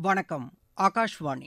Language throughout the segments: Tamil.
வணக்கம் ஆகாஷ்வாணி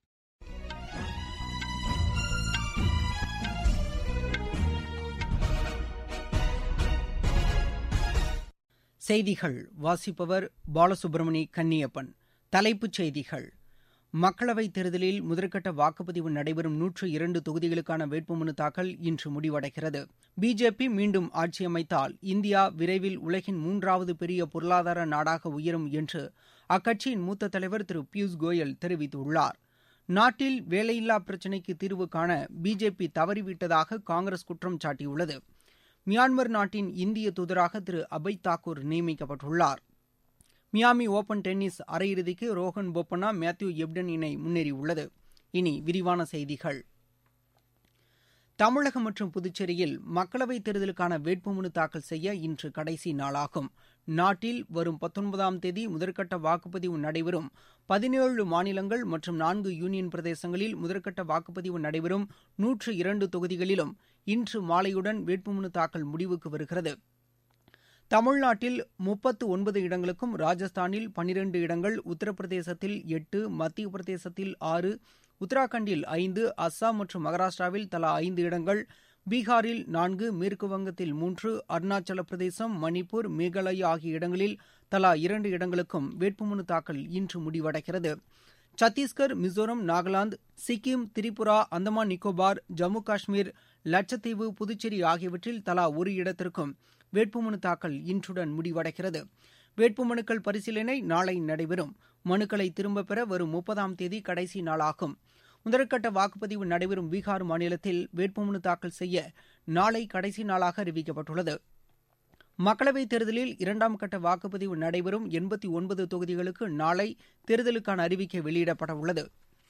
செய்திகள் வாசிப்பவர் பாலசுப்ரமணி கன்னியப்பன் தலைப்புச் செய்திகள் மக்களவைத் தேர்தலில் முதற்கட்ட வாக்குப்பதிவு நடைபெறும் நூற்று இரண்டு தொகுதிகளுக்கான வேட்புமனு தாக்கல் இன்று முடிவடைகிறது பிஜேபி மீண்டும் ஆட்சியமைத்தால் இந்தியா விரைவில் உலகின் மூன்றாவது பெரிய பொருளாதார நாடாக உயரும் என்று அக்கட்சியின் மூத்த தலைவர் திரு பியூஷ் கோயல் தெரிவித்துள்ளார் நாட்டில் வேலையில்லா பிரச்சினைக்கு தீர்வு காண பிஜேபி தவறிவிட்டதாக காங்கிரஸ் குற்றம் சாட்டியுள்ளது மியான்மர் நாட்டின் இந்திய தூதராக திரு அபய் தாக்கூர் நியமிக்கப்பட்டுள்ளார் மியாமி ஓபன் டென்னிஸ் அரையிறுதிக்கு ரோஹன் போப்பண்ணா மேத்யூ எப்டன் இணை முன்னேறியுள்ளது இனி விரிவான செய்திகள் தமிழகம் மற்றும் புதுச்சேரியில் மக்களவைத் தேர்தலுக்கான வேட்புமனு தாக்கல் செய்ய இன்று கடைசி நாளாகும் நாட்டில் வரும் பத்தொன்பதாம் தேதி முதற்கட்ட வாக்குப்பதிவு நடைபெறும் பதினேழு மாநிலங்கள் மற்றும் நான்கு யூனியன் பிரதேசங்களில் முதற்கட்ட வாக்குப்பதிவு நடைபெறும் நூற்று இரண்டு தொகுதிகளிலும் இன்று மாலையுடன் வேட்புமனு தாக்கல் முடிவுக்கு வருகிறது தமிழ்நாட்டில் முப்பத்து ஒன்பது இடங்களுக்கும் ராஜஸ்தானில் பனிரண்டு இடங்கள் உத்தரப்பிரதேசத்தில் எட்டு மத்திய பிரதேசத்தில் ஆறு உத்தராகண்டில் ஐந்து அஸ்ஸாம் மற்றும் மகாராஷ்டிராவில் தலா ஐந்து இடங்கள் பீகாரில் நான்கு மேற்குவங்கத்தில் மூன்று அருணாச்சல பிரதேசம் மணிப்பூர் மேகாலயா ஆகிய இடங்களில் தலா இரண்டு இடங்களுக்கும் வேட்புமனு தாக்கல் இன்று முடிவடைகிறது சத்தீஸ்கர் மிசோரம் நாகாலாந்து சிக்கிம் திரிபுரா அந்தமான் நிக்கோபார் ஜம்மு காஷ்மீர் லட்சத்தீவு புதுச்சேரி ஆகியவற்றில் தலா ஒரு இடத்திற்கும் வேட்புமனு தாக்கல் இன்றுடன் முடிவடைகிறது வேட்புமனுக்கள் பரிசீலனை நாளை நடைபெறும் மனுக்களை திரும்பப் பெற வரும் முப்பதாம் தேதி கடைசி நாளாகும் முதற்கட்ட வாக்குப்பதிவு நடைபெறும் பீகார் மாநிலத்தில் வேட்புமனு தாக்கல் செய்ய நாளை கடைசி நாளாக அறிவிக்கப்பட்டுள்ளது மக்களவைத் தேர்தலில் இரண்டாம் கட்ட வாக்குப்பதிவு நடைபெறும் எண்பத்தி ஒன்பது தொகுதிகளுக்கு நாளை தேர்தலுக்கான அறிவிக்கை வெளியிடப்பட உள்ளது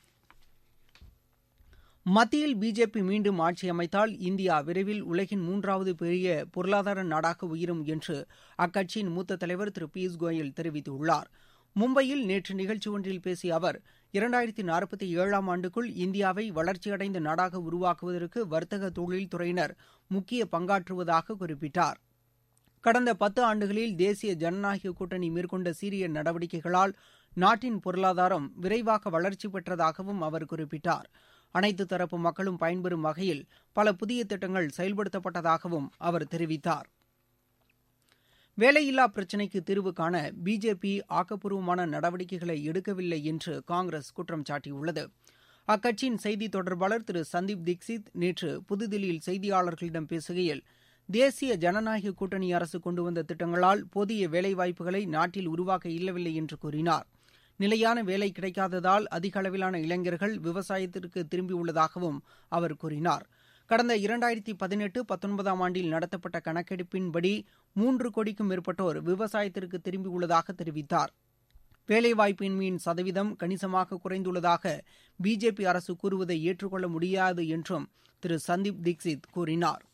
மத்தியில் பிஜேபி மீண்டும் ஆட்சி அமைத்தால் இந்தியா விரைவில் உலகின் மூன்றாவது பெரிய பொருளாதார நாடாக உயரும் என்று அக்கட்சியின் மூத்த தலைவர் திரு பியூஷ் கோயல் தெரிவித்துள்ளார் மும்பையில் நேற்று நிகழ்ச்சி ஒன்றில் பேசிய அவர் இரண்டாயிரத்தி நாற்பத்தி ஏழாம் ஆண்டுக்குள் இந்தியாவை வளர்ச்சியடைந்த நாடாக உருவாக்குவதற்கு வர்த்தக தொழில்துறையினர் முக்கிய பங்காற்றுவதாக குறிப்பிட்டார் கடந்த பத்து ஆண்டுகளில் தேசிய ஜனநாயக கூட்டணி மேற்கொண்ட சீரிய நடவடிக்கைகளால் நாட்டின் பொருளாதாரம் விரைவாக வளர்ச்சி பெற்றதாகவும் அவர் குறிப்பிட்டார் அனைத்து தரப்பு மக்களும் பயன்பெறும் வகையில் பல புதிய திட்டங்கள் செயல்படுத்தப்பட்டதாகவும் அவர் தெரிவித்தார் வேலையில்லா பிரச்சினைக்கு தீர்வு காண பிஜேபி ஆக்கப்பூர்வமான நடவடிக்கைகளை எடுக்கவில்லை என்று காங்கிரஸ் குற்றம் சாட்டியுள்ளது அக்கட்சியின் செய்தி தொடர்பாளர் திரு சந்தீப் தீக்ஷித் நேற்று புதுதில்லியில் செய்தியாளர்களிடம் பேசுகையில் தேசிய ஜனநாயக கூட்டணி அரசு கொண்டு வந்த திட்டங்களால் போதிய வேலைவாய்ப்புகளை நாட்டில் உருவாக்க இயலவில்லை என்று கூறினார் நிலையான வேலை கிடைக்காததால் அதிக அளவிலான இளைஞர்கள் விவசாயத்திற்கு திரும்பியுள்ளதாகவும் அவர் கூறினார் கடந்த இரண்டாயிரத்தி பதினெட்டு பத்தொன்பதாம் ஆண்டில் நடத்தப்பட்ட கணக்கெடுப்பின்படி மூன்று கோடிக்கும் மேற்பட்டோர் விவசாயத்திற்கு திரும்பியுள்ளதாக தெரிவித்தார் வேலைவாய்ப்பின்மையின் சதவீதம் கணிசமாக குறைந்துள்ளதாக பிஜேபி அரசு கூறுவதை ஏற்றுக்கொள்ள முடியாது என்றும் திரு சந்தீப் தீக்ஷித் கூறினார்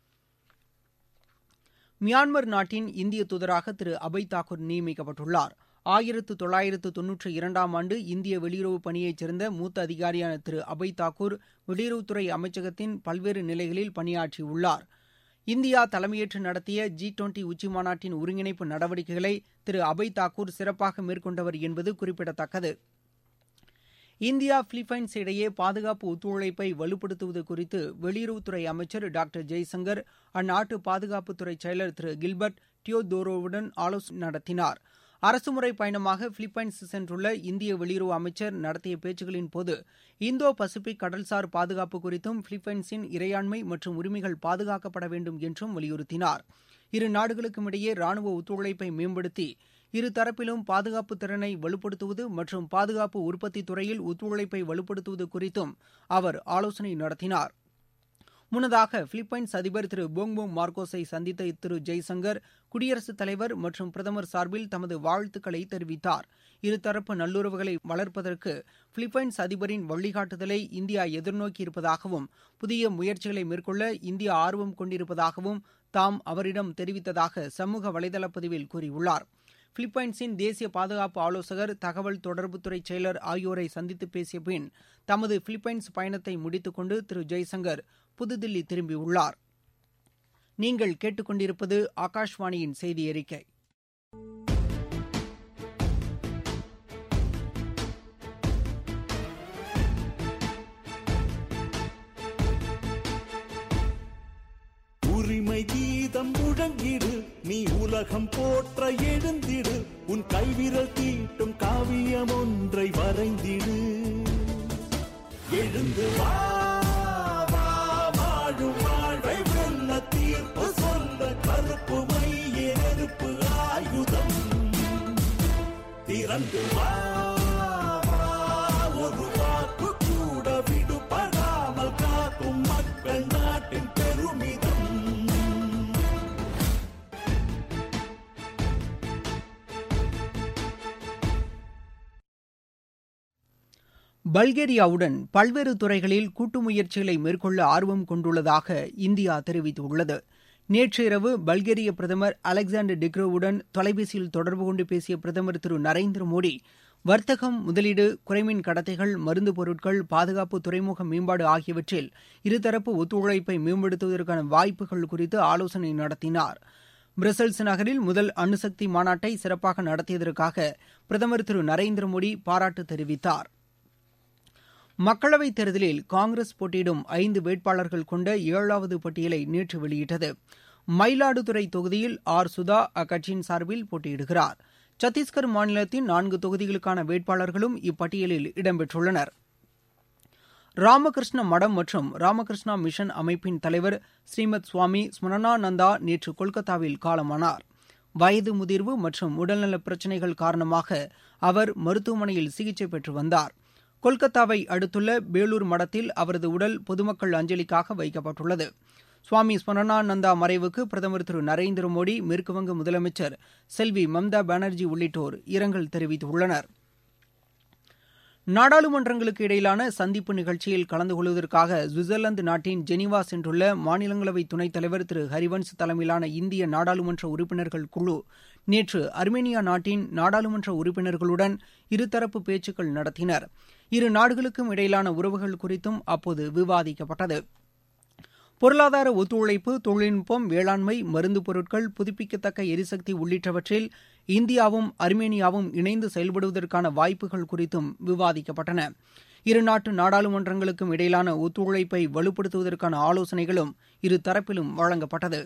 மியான்மர் நாட்டின் இந்திய தூதராக திரு அபய் தாக்கூர் நியமிக்கப்பட்டுள்ளார் ஆயிரத்து தொள்ளாயிரத்து தொன்னூற்றி இரண்டாம் ஆண்டு இந்திய வெளியுறவு பணியைச் சேர்ந்த மூத்த அதிகாரியான திரு அபய் தாக்கூர் வெளியுறவுத்துறை அமைச்சகத்தின் பல்வேறு நிலைகளில் பணியாற்றியுள்ளார் இந்தியா தலைமையேற்று நடத்திய ஜி டுவெண்டி உச்சிமாநாட்டின் ஒருங்கிணைப்பு நடவடிக்கைகளை திரு அபய் தாக்கூர் சிறப்பாக மேற்கொண்டவர் என்பது குறிப்பிடத்தக்கது இந்தியா பிலிப்பைன்ஸ் இடையே பாதுகாப்பு ஒத்துழைப்பை வலுப்படுத்துவது குறித்து வெளியுறவுத்துறை அமைச்சர் டாக்டர் ஜெய்சங்கர் அந்நாட்டு பாதுகாப்புத்துறை செயலர் திரு கில்பர்ட் டியோதோரோவுடன் ஆலோசனை நடத்தினார் அரசுமுறை பயணமாக பிலிப்பைன்ஸ் சென்றுள்ள இந்திய வெளியுறவு அமைச்சர் நடத்திய பேச்சுகளின் போது இந்தோ பசிபிக் கடல்சார் பாதுகாப்பு குறித்தும் பிலிப்பைன்ஸின் இறையாண்மை மற்றும் உரிமைகள் பாதுகாக்கப்பட வேண்டும் என்றும் வலியுறுத்தினார் இரு நாடுகளுக்கும் இடையே ராணுவ ஒத்துழைப்பை மேம்படுத்தி இருதரப்பிலும் பாதுகாப்பு திறனை வலுப்படுத்துவது மற்றும் பாதுகாப்பு உற்பத்தி துறையில் ஒத்துழைப்பை வலுப்படுத்துவது குறித்தும் அவர் ஆலோசனை நடத்தினார் முன்னதாக பிலிப்பைன்ஸ் அதிபர் திரு போங்போங் மார்கோஸை சந்தித்த திரு ஜெய்சங்கர் குடியரசுத் தலைவர் மற்றும் பிரதமர் சார்பில் தமது வாழ்த்துக்களை தெரிவித்தார் இருதரப்பு நல்லுறவுகளை வளர்ப்பதற்கு பிலிப்பைன்ஸ் அதிபரின் வழிகாட்டுதலை இந்தியா எதிர்நோக்கியிருப்பதாகவும் புதிய முயற்சிகளை மேற்கொள்ள இந்தியா ஆர்வம் கொண்டிருப்பதாகவும் தாம் அவரிடம் தெரிவித்ததாக சமூக வலைதள பதிவில் கூறியுள்ளார் பிலிப்பைன்ஸின் தேசிய பாதுகாப்பு ஆலோசகர் தகவல் தொடர்புத்துறை செயலர் ஆகியோரை சந்தித்து பேசிய பின் தமது பிலிப்பைன்ஸ் பயணத்தை முடித்துக்கொண்டு திரு ஜெய்சங்கர் புதுதில்லி திரும்பியுள்ளார் நீங்கள் கேட்டுக்கொண்டிருப்பது ஆகாஷ்வாணியின் செய்தி அறிக்கை கீதம் முழங்கிடு நீ உலகம் போற்ற எழுந்திடு உன் கைவிரல் தீட்டும் காவியம் ஒன்றை வரைந்திடு எழுந்து வா வா, வாழும் வாழ்வை வெல்ல தீர்ப்பு சொல்ல கருப்பு மைய நெருப்பு ஆயுதம் திறந்து வா வா, ஒரு வாக்கு கூட விடுபடாமல் காக்கும் மக்கள் நாட்டின் பெருமிதம் பல்கேரியாவுடன் பல்வேறு துறைகளில் கூட்டு முயற்சிகளை மேற்கொள்ள ஆர்வம் கொண்டுள்ளதாக இந்தியா தெரிவித்துள்ளது நேற்று இரவு பல்கேரிய பிரதமர் அலெக்சாண்டர் டிக்ரோவுடன் தொலைபேசியில் தொடர்பு கொண்டு பேசிய பிரதமர் திரு நரேந்திர மோடி வர்த்தகம் முதலீடு குறைமின் கடத்தைகள் மருந்து பொருட்கள் பாதுகாப்பு துறைமுக மேம்பாடு ஆகியவற்றில் இருதரப்பு ஒத்துழைப்பை மேம்படுத்துவதற்கான வாய்ப்புகள் குறித்து ஆலோசனை நடத்தினார் பிரசல்ஸ் நகரில் முதல் அணுசக்தி மாநாட்டை சிறப்பாக நடத்தியதற்காக பிரதமர் திரு நரேந்திர மோடி பாராட்டு தெரிவித்தார் மக்களவைத் தேர்தலில் காங்கிரஸ் போட்டியிடும் ஐந்து வேட்பாளர்கள் கொண்ட ஏழாவது பட்டியலை நேற்று வெளியிட்டது மயிலாடுதுறை தொகுதியில் ஆர் சுதா அக்கட்சியின் சார்பில் போட்டியிடுகிறார் சத்தீஸ்கர் மாநிலத்தின் நான்கு தொகுதிகளுக்கான வேட்பாளர்களும் இப்பட்டியலில் இடம்பெற்றுள்ளனர் ராமகிருஷ்ண மடம் மற்றும் ராமகிருஷ்ணா மிஷன் அமைப்பின் தலைவர் ஸ்ரீமத் சுவாமி ஸ்மரணானந்தா நேற்று கொல்கத்தாவில் காலமானார் வயது முதிர்வு மற்றும் உடல்நலப் பிரச்சினைகள் காரணமாக அவர் மருத்துவமனையில் சிகிச்சை பெற்று வந்தார் கொல்கத்தாவை அடுத்துள்ள பேலூர் மடத்தில் அவரது உடல் பொதுமக்கள் அஞ்சலிக்காக வைக்கப்பட்டுள்ளது சுவாமி ஸ்மரணானந்தா மறைவுக்கு பிரதமர் திரு நரேந்திர மோடி மேற்குவங்க முதலமைச்சர் செல்வி மம்தா பானர்ஜி உள்ளிட்டோர் இரங்கல் தெரிவித்துள்ளனர் நாடாளுமன்றங்களுக்கு இடையிலான சந்திப்பு நிகழ்ச்சியில் கலந்து கொள்வதற்காக சுவிட்சர்லாந்து நாட்டின் ஜெனீவா சென்றுள்ள மாநிலங்களவை துணைத் தலைவர் திரு ஹரிவன்ஸ் தலைமையிலான இந்திய நாடாளுமன்ற உறுப்பினர்கள் குழு நேற்று அர்மேனியா நாட்டின் நாடாளுமன்ற உறுப்பினர்களுடன் இருதரப்பு பேச்சுக்கள் நடத்தினர் இரு நாடுகளுக்கும் இடையிலான உறவுகள் குறித்தும் அப்போது விவாதிக்கப்பட்டது பொருளாதார ஒத்துழைப்பு தொழில்நுட்பம் வேளாண்மை மருந்து பொருட்கள் புதுப்பிக்கத்தக்க எரிசக்தி உள்ளிட்டவற்றில் இந்தியாவும் அர்மேனியாவும் இணைந்து செயல்படுவதற்கான வாய்ப்புகள் குறித்தும் விவாதிக்கப்பட்டன இருநாட்டு நாடாளுமன்றங்களுக்கும் இடையிலான ஒத்துழைப்பை வலுப்படுத்துவதற்கான ஆலோசனைகளும் இரு தரப்பிலும் வழங்கப்பட்டது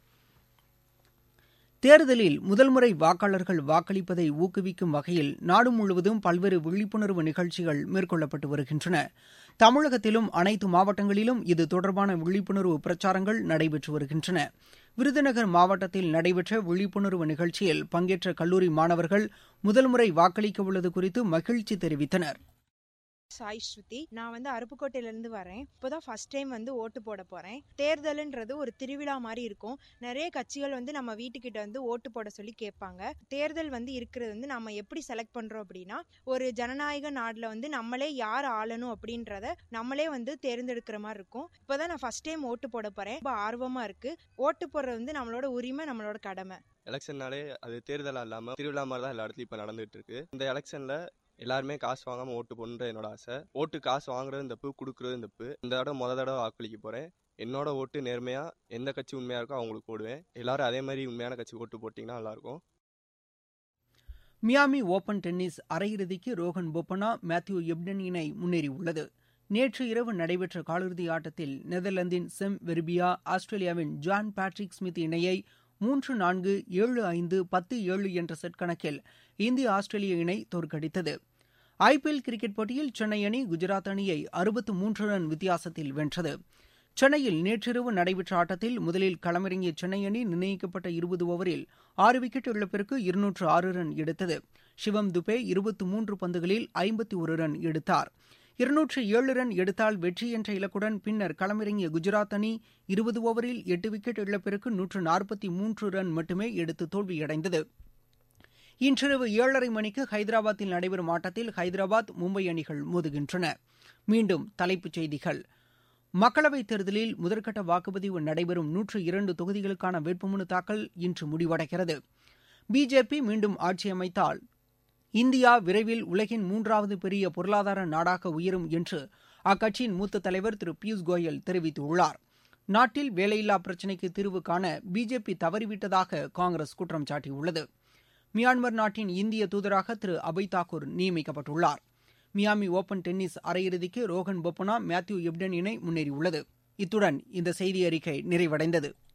தேர்தலில் முதல் முறை வாக்காளர்கள் வாக்களிப்பதை ஊக்குவிக்கும் வகையில் நாடு முழுவதும் பல்வேறு விழிப்புணர்வு நிகழ்ச்சிகள் மேற்கொள்ளப்பட்டு வருகின்றன தமிழகத்திலும் அனைத்து மாவட்டங்களிலும் இது தொடர்பான விழிப்புணர்வு பிரச்சாரங்கள் நடைபெற்று வருகின்றன விருதுநகர் மாவட்டத்தில் நடைபெற்ற விழிப்புணர்வு நிகழ்ச்சியில் பங்கேற்ற கல்லூரி மாணவர்கள் முதல் முறை வாக்களிக்க உள்ளது குறித்து மகிழ்ச்சி தெரிவித்தனர் சாய் ஸ்ருதி நான் வந்து அருப்புக்கோட்டையில இருந்து வரேன் இப்போதான் ஃபர்ஸ்ட் டைம் வந்து ஓட்டு போட போறேன் தேர்தல்ன்றது ஒரு திருவிழா மாதிரி இருக்கும் நிறைய கட்சிகள் வந்து நம்ம வீட்டுக்கிட்ட வந்து ஓட்டு போட சொல்லி கேட்பாங்க தேர்தல் வந்து இருக்கிறது வந்து நம்ம எப்படி செலக்ட் பண்றோம் அப்படின்னா ஒரு ஜனநாயக நாடுல வந்து நம்மளே யார் ஆளணும் அப்படின்றத நம்மளே வந்து தேர்ந்தெடுக்கிற மாதிரி இருக்கும் இப்போதான் நான் ஃபர்ஸ்ட் டைம் ஓட்டு போட போறேன் ரொம்ப ஆர்வமா இருக்கு ஓட்டு போடுறது வந்து நம்மளோட உரிமை நம்மளோட கடமை எலெக்ஷன்னாலே அது தேர்தலாக இல்லாமல் திருவிழா மாதிரி தான் எல்லா இடத்துலையும் இப்போ நடந்துகிட்டு இருக்கு இந்த எலெக்ஷனில் எல்லாருமே காசு வாங்காமல் ஓட்டு போடணுன்ற என்னோட ஆசை ஓட்டு காசு வாங்குறது இந்த தப்பு கொடுக்குறது இந்த தப்பு இந்த தடவை முத தடவை வாக்களிக்க போகிறேன் என்னோட ஓட்டு நேர்மையாக எந்த கட்சி உண்மையாக இருக்கோ அவங்களுக்கு போடுவேன் எல்லாரும் அதே மாதிரி உண்மையான கட்சி ஓட்டு போட்டிங்கன்னா நல்லாயிருக்கும் மியாமி ஓபன் டென்னிஸ் அரையிறுதிக்கு ரோஹன் போப்பனா மேத்யூ எப்டன் இணை முன்னேறியுள்ளது நேற்று இரவு நடைபெற்ற காலிறுதி ஆட்டத்தில் நெதர்லாந்தின் செம் வெர்பியா ஆஸ்திரேலியாவின் ஜான் பேட்ரிக் ஸ்மித் இணையை மூன்று நான்கு ஏழு ஐந்து பத்து ஏழு என்ற செட் கணக்கில் இந்திய ஆஸ்திரேலிய இணை தோற்கடித்தது ஐபிஎல் கிரிக்கெட் போட்டியில் சென்னை அணி குஜராத் அணியை அறுபத்து மூன்று ரன் வித்தியாசத்தில் வென்றது சென்னையில் நேற்றிரவு நடைபெற்ற ஆட்டத்தில் முதலில் களமிறங்கிய சென்னை அணி நிர்ணயிக்கப்பட்ட இருபது ஓவரில் ஆறு விக்கெட் இழப்பிற்கு இருநூற்று ஆறு ரன் எடுத்தது சிவம் துபே இருபத்து மூன்று பந்துகளில் ஐம்பத்தி ஒரு ரன் எடுத்தார் இருநூற்று ஏழு ரன் எடுத்தால் வெற்றி என்ற இலக்குடன் பின்னர் களமிறங்கிய குஜராத் அணி இருபது ஓவரில் எட்டு விக்கெட் இழப்பிற்கு நூற்று நாற்பத்தி மூன்று ரன் மட்டுமே எடுத்து தோல்வியடைந்தது இன்றிரவு ஏழரை மணிக்கு ஹைதராபாத்தில் நடைபெறும் ஆட்டத்தில் ஹைதராபாத் மும்பை அணிகள் மோதுகின்றன மீண்டும் தலைப்புச் செய்திகள் மக்களவைத் தேர்தலில் முதற்கட்ட வாக்குப்பதிவு நடைபெறும் நூற்று இரண்டு தொகுதிகளுக்கான வேட்புமனு தாக்கல் இன்று முடிவடைகிறது பிஜேபி மீண்டும் ஆட்சி அமைத்தால் இந்தியா விரைவில் உலகின் மூன்றாவது பெரிய பொருளாதார நாடாக உயரும் என்று அக்கட்சியின் மூத்த தலைவர் திரு பியூஷ் கோயல் தெரிவித்துள்ளார் நாட்டில் வேலையில்லா பிரச்சினைக்கு தீர்வு காண பிஜேபி தவறிவிட்டதாக காங்கிரஸ் குற்றம் சாட்டியுள்ளது மியான்மர் நாட்டின் இந்திய தூதராக திரு அபய் தாக்கூர் நியமிக்கப்பட்டுள்ளார் மியாமி ஓபன் டென்னிஸ் அரையிறுதிக்கு ரோஹன் போப்பனா மேத்யூ எப்டன் இணை முன்னேறியுள்ளது இத்துடன் இந்த செய்தி அறிக்கை நிறைவடைந்தது